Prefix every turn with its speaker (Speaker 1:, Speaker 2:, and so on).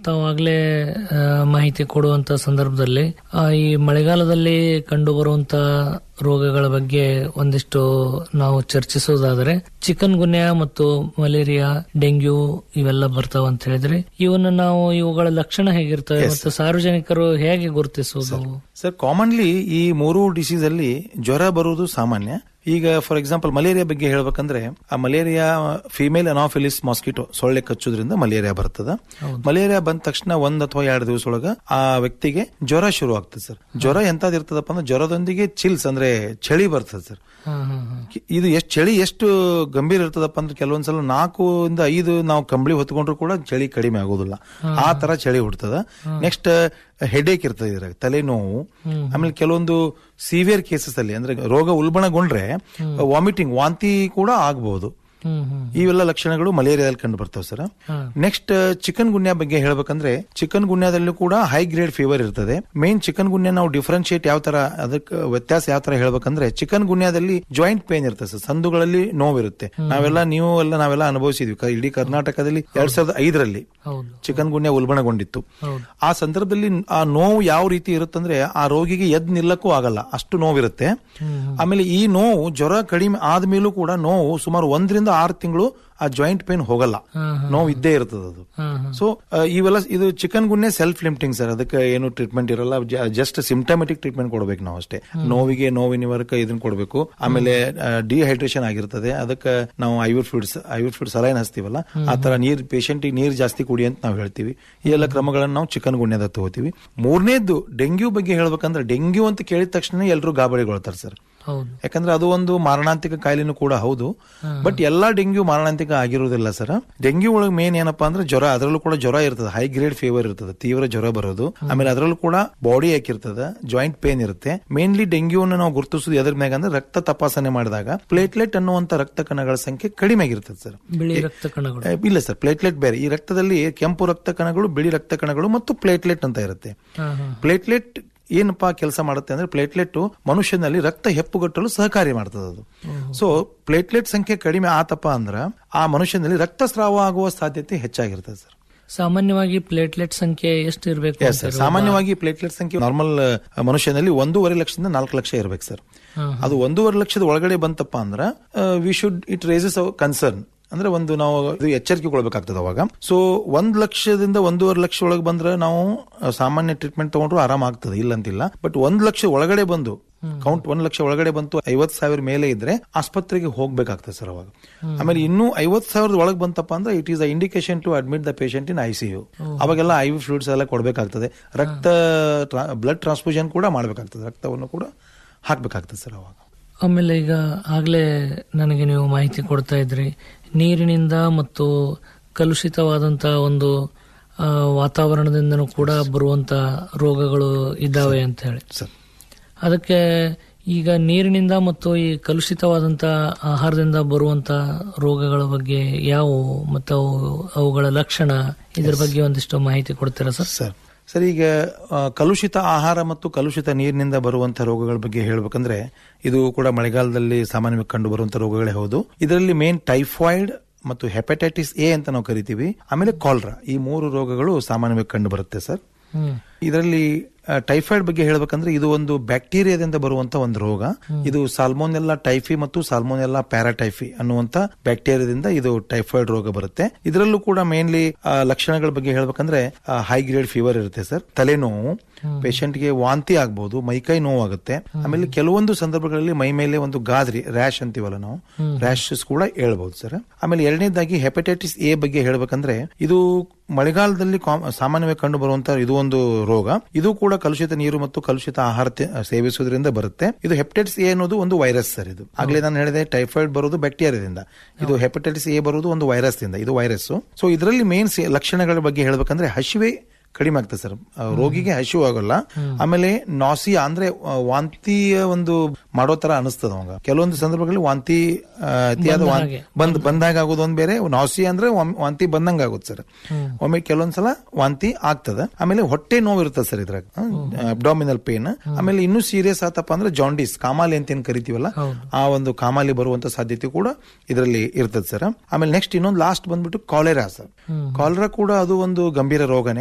Speaker 1: ತಾವು ಆಗ್ಲೇ ಆ, ಮಾಹಿತಿ ಕೊಡುವಂತ ಸಂದರ್ಭದಲ್ಲಿ ಆ, ಈ ಮಳೆಗಾಲದಲ್ಲಿ ಕಂಡು ಬರುವಂತ ರೋಗಗಳ ಬಗ್ಗೆ ಒಂದಿಷ್ಟು ನಾವು ಚರ್ಚಿಸೋದಾದ್ರೆ ಚಿಕನ್ ಗುನ್ಯಾ ಮತ್ತು ಮಲೇರಿಯಾ ಡೆಂಗ್ಯೂ ಇವೆಲ್ಲ ಬರ್ತಾವ ಅಂತ ಹೇಳಿದ್ರೆ ಇವನ್ನ ನಾವು ಇವುಗಳ ಲಕ್ಷಣ ಹೇಗಿರ್ತವೆ ಮತ್ತು ಸಾರ್ವಜನಿಕರು ಹೇಗೆ ಗುರುತಿಸುವುದು
Speaker 2: ಸರ್ ಕಾಮನ್ಲಿ ಈ ಮೂರು ಡಿಸೀಸ್ ಅಲ್ಲಿ ಜ್ವರ ಬರುವುದು ಸಾಮಾನ್ಯ ಈಗ ಫಾರ್ ಎಕ್ಸಾಂಪಲ್ ಮಲೇರಿಯಾ ಬಗ್ಗೆ ಹೇಳ್ಬೇಕಂದ್ರೆ ಆ ಮಲೇರಿಯಾ ಫಿಮೇಲ್ ಅನಾಫಿಲಿಸ್ ಮಾಸ್ಕಿಟೋ ಸೊಳ್ಳೆ ಕಚ್ಚೋದ್ರಿಂದ ಮಲೇರಿಯಾ ಬರ್ತದ ಮಲೇರಿಯಾ ಬಂದ ತಕ್ಷಣ ಒಂದ್ ಅಥವಾ ಎರಡು ದಿವಸ ಒಳಗ ಆ ವ್ಯಕ್ತಿಗೆ ಜ್ವರ ಶುರು ಆಗ್ತದೆ ಸರ್ ಜ್ವರ ಎಂತದ್ ಇರ್ತದಪ್ಪ ಅಂದ್ರೆ ಜ್ವರದೊಂದಿಗೆ ಚಿಲ್ಸ್ ಅಂದ್ರೆ ಚಳಿ ಬರ್ತದೆ ಸರ್
Speaker 1: ಹಾ ಹಾ ಹಾ
Speaker 2: ಇದು ಎಷ್ಟು ಚಳಿ ಎಷ್ಟು ಗಂಭೀರ ಇರ್ತದಪ್ಪ ಅಂದ್ರೆ ಕೆಲವೊಂದ್ಸಲ ನಾಲ್ಕು ಇಂದ ಐದು ನಾವು ಕಂಬಳಿ ಹೊತ್ಕೊಂಡ್ರು ಕೂಡ ಚಳಿ ಕಡಿಮೆ ಆಗೋದಿಲ್ಲ ಆ ತರ ಚಳಿ ಹುಡ್ತದ ನೆಕ್ಸ್ಟ್ ಹೆಡೇಕ್ ಇರ್ತದೆ ಇದ್ರಾಗ ತಲೆನೋವು ಆಮೇಲೆ ಕೆಲವೊಂದು ಸಿವಿಯರ್ ಕೇಸಸ್ ಅಲ್ಲಿ ಅಂದ್ರೆ ರೋಗ ಉಲ್ಬಣಗೊಂಡ್ರೆ ವಾಮಿಟಿಂಗ್ ವಾಂತಿ ಕೂಡ ಆಗಬಹುದು
Speaker 1: ಹ್ಮ್ ಹ್ಮ್
Speaker 2: ಇವೆಲ್ಲ ಲಕ್ಷಣಗಳು ಮಲೇರಿಯಾದಲ್ಲಿ ಕಂಡು ಬರ್ತವೆ ಸರ್ ನೆಕ್ಸ್ಟ್ ಚಿಕನ್ ಗುನ್ಯಾ ಬಗ್ಗೆ ಹೇಳ್ಬೇಕಂದ್ರೆ ಚಿಕನ್ ಗುನ್ಯಾದಲ್ಲೂ ಕೂಡ ಹೈ ಗ್ರೇಡ್ ಫೀವರ್ ಇರ್ತದೆ ಮೇನ್ ಚಿಕನ್ ಗುನ್ಯಾ ನಾವು ಡಿಫ್ರೆನ್ಶಿಯೇಟ್ ಯಾವ ತರ ಅದಕ್ಕೆ ವ್ಯತ್ಯಾಸ ಯಾವ ತರ ಹೇಳ್ಬೇಕಂದ್ರೆ ಚಿಕನ್ ಗುನ್ಯಾದಲ್ಲಿ ಜಾಯಿಂಟ್ ಪೇನ್ ಇರ್ತದೆ ಸರ್ ಸಂದುಗಳಲ್ಲಿ ನೋವಿರುತ್ತೆ ನಾವೆಲ್ಲ ನೀವು ಎಲ್ಲ ನಾವೆಲ್ಲ ಅನುಭವಿಸಿದ್ವಿ ಕ- ಇಡೀ ಕರ್ನಾಟಕದಲ್ಲಿ ಎರಡ್ ಸಾವಿರದ ಐದರಲ್ಲಿ
Speaker 1: ಹೌದು
Speaker 2: ಚಿಕನ್ ಗುನ್ಯಾ ಉಲ್ಬಣಗೊಂಡಿತ್ತು
Speaker 1: ಹೌದು
Speaker 2: ಆ ಸಂದರ್ಭದಲ್ಲಿ ಆ ನೋವು ಯಾವ ರೀತಿ ಇರುತ್ತಂದ್ರೆ ಆ ರೋಗಿಗೆ ಎದ್ ನಿಲ್ಲಕ್ಕೂ ಆಗಲ್ಲ ಅಷ್ಟು ನೋವಿರುತ್ತೆ ಆಮೇಲೆ ಈ ನೋವು ಜ್ವರ ಕಡಿಮೆ ಆದ್ಮೇಲೂ ಕೂಡ ನೋವು ಸುಮಾರು ಒಂದರಿಂದ ಆರು ತಿಂಗಳು ಆ ಜಾಯಿಂಟ್ ಪೇನ್ ಹೋಗಲ್ಲ ನೋವು ಇದ್ದೇ ಇರ್ತದೆ ಅದು
Speaker 1: ಹಾ ಹಾ
Speaker 2: ಸೊ ಇವೆಲ್ಲ ಇದು chikungunya self limiting sir ಅದಕ್ಕೆ ಏನು ಟ್ರೀಟ್ಮೆಂಟ್ ಇರಲ್ಲ ಜಸ್ಟ್ ಸಿಂಪ್ಟಮೆಟಿಕ್ ಟ್ರೀಟ್ಮೆಂಟ್ ಕೊಡ್ಬೇಕು ನಾವು ಅಷ್ಟೇ ನೋವಿಗೆ ನೋವಿನ ನಿವಾರಕ ಇದನ್ನ ಕೊಡಬೇಕು ಆಮೇಲೆ ಡಿಹೈಡ್ರೇಷನ್ ಆಗಿರ್ತದೆ ಅದಕ್ಕೆ ನಾವು IV fluids IV fluid saline ಹಚ್ತೀವಲ್ಲ ಆ ತರ ನೀರ್ ಪೇಷಂಟ್ ನೀರ್ ಜಾಸ್ತಿ ಕುಡಿ ಅಂತ ನಾವು ಹೇಳ್ತೀವಿ ಈ ಎಲ್ಲ ಕ್ರಮಗಳನ್ನು ನಾವು ಚಿಕನ್ ಗುನ್ಯದ ತಗೋತೀವಿ ಮೂರನೇದ್ದು ಡೆಂಗ್ಯೂ ಬಗ್ಗೆ ಹೇಳ್ಬೇಕಂದ್ರೆ ಡೆಂಗ್ಯೂ ಅಂತ ಕೇಳಿದ ತಕ್ಷಣ ಎಲ್ಲರೂ ಗಾಬರಿಗೊಳ್ತಾರೆ ಸರ್
Speaker 1: ಹೌದು
Speaker 2: ಯಾಕಂದ್ರೆ ಅದು ಒಂದು ಮಾರಣಾಂತಿಕ ಕಾಯಿಲೆನೂ ಕೂಡ ಹೌದು ಬಟ್ ಎಲ್ಲಾ ಡೆಂಗ್ಯೂ ಮಾರಣಾಂತಿಕ ಆಗಿರುವುದಿಲ್ಲ ಸರ್ ಡೆಂಗ್ಯೂ ಒಳಗೆ ಮೇನ್ ಏನಪ್ಪಾ ಅಂದ್ರೆ ಜ್ವರ ಅದರಲ್ಲೂ ಕೂಡ ಜ್ವರ ಇರ್ತದೆ ಹೈ ಗ್ರೇಡ್ ಫೀವರ್ ಇರ್ತದೆ ತೀವ್ರ ಜ್ವರ ಬರೋದು ಆಮೇಲೆ ಅದರಲ್ಲೂ ಕೂಡ ಬಾಡಿ ಯಾಕಿರ್ತದೆ ಜಾಯಿಂಟ್ ಪೇನ್ ಇರುತ್ತೆ ಮೇನ್ಲಿ ಡೆಂಗ್ಯೂನ ನಾವು ಗುರುತಿಸೋದು ಎದ್ರ ಮ್ಯಾಗ ಅಂದ್ರೆ ರಕ್ತ ತಪಾಸಣೆ ಮಾಡಿದಾಗ ಪ್ಲೇಟ್ಲೆಟ್ ಅನ್ನುವಂತ ರಕ್ತ ಕಣಗಳ ಸಂಖ್ಯೆ ಕಡಿಮೆ ಆಗಿರ್ತದೆ ಸರ್
Speaker 1: ಬಿಳಿ ರಕ್ತ ಕಣಗಳು
Speaker 2: ಏ, ಇಲ್ಲ ಸರ್ ಪ್ಲೇಟ್ಲೆಟ್ ಬೇರೆ ಈ ರಕ್ತದಲ್ಲಿ ಕೆಂಪು ರಕ್ತ ಕಣಗಳು ಬಿಳಿ ರಕ್ತ ಕಣಗಳು ಮತ್ತು ಪ್ಲೇಟ್ಲೆಟ್ ಅಂತ ಇರುತ್ತೆ
Speaker 1: ಹಾ ಹಾ
Speaker 2: ಪ್ಲೇಟ್ಲೆಟ್ ಏನಪ್ಪಾ ಕೆಲಸ ಮಾಡುತ್ತೆ ಅಂದ್ರೆ ಪ್ಲೇಟ್ಲೆಟ್ ಮನುಷ್ಯನಲ್ಲಿ ರಕ್ತ ಹೆಪ್ಪುಗಟ್ಟಲು ಸಹಕಾರಿ ಮಾಡ್ತದೆ ಅದು ಸೊ ಪ್ಲೇಟ್ಲೆಟ್ ಸಂಖ್ಯೆ ಕಡಿಮೆ ಆತಪ್ಪ ಅಂದ್ರ ಆ ಮನುಷ್ಯನಲ್ಲಿ ರಕ್ತಸ್ರಾವ ಆಗುವ ಸಾಧ್ಯತೆ ಹೆಚ್ಚಾಗಿರ್ತದೆ ಸರ್
Speaker 1: ಸಾಮಾನ್ಯವಾಗಿ ಪ್ಲೇಟ್ಲೆಟ್ ಸಂಖ್ಯೆ ಎಷ್ಟು ಇರಬೇಕು
Speaker 2: Yes, sir. ಸಾಮಾನ್ಯವಾಗಿ ಪ್ಲೇಟ್ಲೆಟ್ ಸಂಖ್ಯೆ ನಾರ್ಮಲ್ ಮನುಷ್ಯನಲ್ಲಿ ಒಂದೂವರೆ ಲಕ್ಷದಿಂದ ನಾಲ್ಕು ಲಕ್ಷ ಇರಬೇಕು ಸರ್ ಅದು ಒಂದೂವರೆ ಲಕ್ಷದ ಒಳಗಡೆ ಬಂತಪ್ಪ ಅಂದ್ರ we should it raises our concern ಅಂದ್ರೆ ಒಂದು ನಾವು ಇದು ಎಚ್ಚರಿಕೆ ಕೊಡ್ಬೇಕಾಗ್ತದೆ ಅವಾಗ ಸೊ ಒಂದ್ ಲಕ್ಷದಿಂದ ಒಂದೂವರೆ ಲಕ್ಷ ಒಳಗೆ ಬಂದ್ರೆ ನಾವು ಆ, ಸಾಮಾನ್ಯ ಟ್ರೀಟ್ಮೆಂಟ್ ತಗೊಂಡ್ರು ಆರಾಮ ಆಗ್ತದೆ ಇಲ್ಲ ಅಂತಿಲ್ಲ ಬಟ್ ಒಂದ್ ಲಕ್ಷ ಒಳಗಡೆ ಬಂದು ಕೌಂಟ್ ಒಂದ್ ಲಕ್ಷ ಒಳಗಡೆ ಬಂತು ಐವತ್ ಸಾವಿರ ಮೇಲೆ ಇದ್ರೆ ಆಸ್ಪತ್ರೆಗೆ ಹೋಗ್ಬೇಕಾಗ್ತದೆ ಸರ್ ಅವಾಗ ಆಮೇಲೆ ಇನ್ನೂ ಐವತ್ ಸಾವಿರದ ಒಳಗೆ ಬಂತಪ್ಪ ಅಂದ್ರೆ it is a indication to admit the patient in ICU ಅವಾಗೆಲ್ಲ ಐ ವಿ ಫ್ಲೂಡ್ಸ್ ಎಲ್ಲ ಕೊಡಬೇಕಾಗ್ತದೆ ರಕ್ತ ಬ್ಲಡ್ ಟ್ರಾನ್ಸ್ಫ್ಯೂಷನ್ ಕೂಡ ಮಾಡಬೇಕಾಗ್ತದೆ ರಕ್ತವನ್ನು ಕೂಡ ಹಾಕ್ಬೇಕಾಗ್ತದೆ ಸರ್ ಅವಾಗ
Speaker 1: ಆಮೇಲೆ ಈಗ ಆಗ್ಲೇ ನನಗೆ ನೀವು ಮಾಹಿತಿ ಕೊಡ್ತಾ ಇದ್ರಿ ನೀರಿನಿಂದ ಮತ್ತು ಕಲುಷಿತವಾದಂತ ಒಂದು ಆ, ವಾತಾವರಣದಿಂದನೂ ಕೂಡ ಬರುವಂತ ರೋಗಗಳು ಇದ್ದಾವೆ ಅಂತ ಹೇಳಿ
Speaker 2: ಸರ್
Speaker 1: ಅದಕ್ಕೆ ಈಗ ನೀರಿನಿಂದ ಮತ್ತು ಈ ಕಲುಷಿತವಾದಂತ ಆಹಾರದಿಂದ ಬರುವಂತ ರೋಗಗಳ ಬಗ್ಗೆ ಯಾವುವು ಮತ್ತು ಅವು ಅವುಗಳ ಲಕ್ಷಣ ಇದ್ರ ಬಗ್ಗೆ ಒಂದಿಷ್ಟು ಮಾಹಿತಿ ಕೊಡ್ತೀರಾ ಸರ್
Speaker 2: ಸರ್ ಸರ್ ಈಗ ಆ, ಕಲುಷಿತ ಆಹಾರ ಮತ್ತು ಕಲುಷಿತ ನೀರಿನಿಂದ ಬರುವಂತಹ ರೋಗಗಳ ಬಗ್ಗೆ ಹೇಳ್ಬೇಕಂದ್ರೆ ಇದು ಕೂಡ ಮಳೆಗಾಲದಲ್ಲಿ ಸಾಮಾನ್ಯವಾಗಿ ಕಂಡು ಬರುವಂತಹ ರೋಗಗಳೇ ಹೌದು ಇದರಲ್ಲಿ ಮೇನ್ ಟೈಫಾಯ್ಡ್ ಮತ್ತು ಹೆಪಟೈಟಿಸ್ ಎ ಅಂತ ನಾವು ಕರಿತೀವಿ ಆಮೇಲೆ ಕಾಲ್ರಾ ಈ ಮೂರು ರೋಗಗಳು ಸಾಮಾನ್ಯವಾಗಿ ಕಂಡು ಬರುತ್ತೆ ಸರ್
Speaker 1: ಹ್ಮ್
Speaker 2: ಇದರಲ್ಲಿ ಟೈಫಾಯ್ಡ್ ಬಗ್ಗೆ ಹೇಳ್ಬೇಕಂದ್ರೆ ಇದು ಒಂದು ಬ್ಯಾಕ್ಟೀರಿಯಾದಿಂದ ಬರುವಂತ ಒಂದು ರೋಗ ಇದು ಸಾಲ್ಮೋನೆಲ್ಲಾ ಟೈಫಿ ಮತ್ತು ಸಾಲ್ಮೋನೆಲ್ಲಾ ಪ್ಯಾರಾಟೈಫಿ ಅನ್ನುವಂತ ಬ್ಯಾಕ್ಟೀರಿಯಾದಿಂದ ಇದು ಟೈಫಾಯ್ಡ್ ರೋಗ ಬರುತ್ತೆ ಇದರಲ್ಲೂ ಕೂಡ ಮೇನ್ಲಿ ಲಕ್ಷಣಗಳ ಬಗ್ಗೆ ಹೇಳ್ಬೇಕಂದ್ರೆ ಹೈ ಗ್ರೇಡ್ ಫೀವರ್ ಇರುತ್ತೆ ಸರ್ ತಲೆನೋವು patient ಗೆ ವಾಂತಿ ಆಗ್ಬಹುದು ಮೈಕೈ ನೋವಾಗುತ್ತೆ ಆಮೇಲೆ ಕೆಲವೊಂದು ಸಂದರ್ಭಗಳಲ್ಲಿ ಮೈ ಮೇಲೆ ಒಂದು ಗಾದ್ರಿ ರ್ಯಾಶ್ ಅಂತೀವಲ್ಲ ನಾವು ರ್ಯಾಶಸ್ ಕೂಡ ಹೇಳ್ಬಹುದು ಸರ್ ಆಮೇಲೆ ಎರಡನೇದಾಗಿ ಹೆಪಟೈಟಿಸ್ ಎ ಬಗ್ಗೆ ಹೇಳ್ಬೇಕಂದ್ರೆ ಇದು ಮಳೆಗಾಲದಲ್ಲಿ ಕಾಮ್- ಸಾಮಾನ್ಯವಾಗಿ ಕಂಡು ಬರುವಂತಹ ಇದು ಒಂದು ರೋಗ ಇದು ಕೂಡ ಕಲುಷಿತ ನೀರು ಮತ್ತು ಕಲುಷಿತ ಆಹಾರ ತಿ- ಸೇವಿಸುವುದರಿಂದ ಬರುತ್ತೆ ಇದು ಹೆಪಟೈಟಿಸ್ ಎ ಅನ್ನೋದು ಒಂದು ವೈರಸ್ ಸರ್ ಇದು ಆಗ್ಲೇ ನಾನು ಹೇಳಿದೆ ಟೈಫಾಯ್ಡ್ ಬರೋದು ಬ್ಯಾಕ್ಟೀರಿಯಾದಿಂದ ಇದು ಹೆಪಟೈಟಿಸ್ ಎ ಬರೋದು ಒಂದು ವೈರಸ್ ದಿಂದ ಇದು ವೈರಸ್ ಸೊ ಇದರಲ್ಲಿ ಮೇನ್ ಲಕ್ಷಣಗಳ ಬಗ್ಗೆ ಹೇಳ್ಬೇಕಂದ್ರೆ ಹಸಿವೆ ಕಡಿಮೆ ಆಗ್ತದೆ ಸರ್ ಆ, ರೋಗಿಗೆ ಹಸಿವು ಆಗೋಲ್ಲ ಆಮೇಲೆ ನಾಸಿಯಾ ಅಂದ್ರೆ ಆ, ವಾಂತಿಯ ಒಂದು ಮಾಡೋ ತರ ಅನಿಸ್ತದ ಅವಾಗ ಕೆಲವೊಂದು ಸಂದರ್ಭಗಳಲ್ಲಿ ವಾಂತಿ ಆ, ಅತಿಯಾದ ವಾಂ-
Speaker 1: ಹಾಗೆ.
Speaker 2: ಬಂದ್ ಬಂದಾಗ ಆಗೋದು ಒಂದ್ ಬೇರೆ ನಾಸಿಯಾ ಅಂದ್ರೆ ಒಮ್ಮೆ ವಾಂತಿ ಬಂದಂಗ ಆಗುತ್ತೆ ಸರ್ ಒಮ್ಮೆ ಕೆಲವೊಂದ್ಸಲ ವಾಂತಿ ಆಗ್ತದ ಆಮೇಲೆ ಹೊಟ್ಟೆ ನೋವು ಇರ್ತದೆ ಸರ್ ಇದ್ರಾಗ ಅಬ್ಡಾಮಿನಲ್ ಪೇನ್ ಆಮೇಲೆ ಇನ್ನೂ ಸೀರಿಯಸ್ ಆತಪ್ಪ ಅಂದ್ರೆ ಜಾಂಡೀಸ್ ಕಾಮಾಲಿ ಅಂತ ಏನ್ ಕರಿತೀವಲ್ಲ ಆ ಒಂದು ಕಾಮಾಲಿ ಬರುವಂತ ಸಾಧ್ಯತೆ ಕೂಡ ಇದರಲ್ಲಿ ಇರ್ತದೆ ಸರ್ ಆಮೇಲೆ ನೆಕ್ಸ್ಟ್ ಇನ್ನೊಂದು ಲಾಸ್ಟ್ ಬಂದ್ಬಿಟ್ಟು ಕಾಲೆರಾ ಸರ್ ಕಾಲೆರಾ ಕೂಡ ಅದು ಒಂದು ಗಂಭೀರ ರೋಗನೇ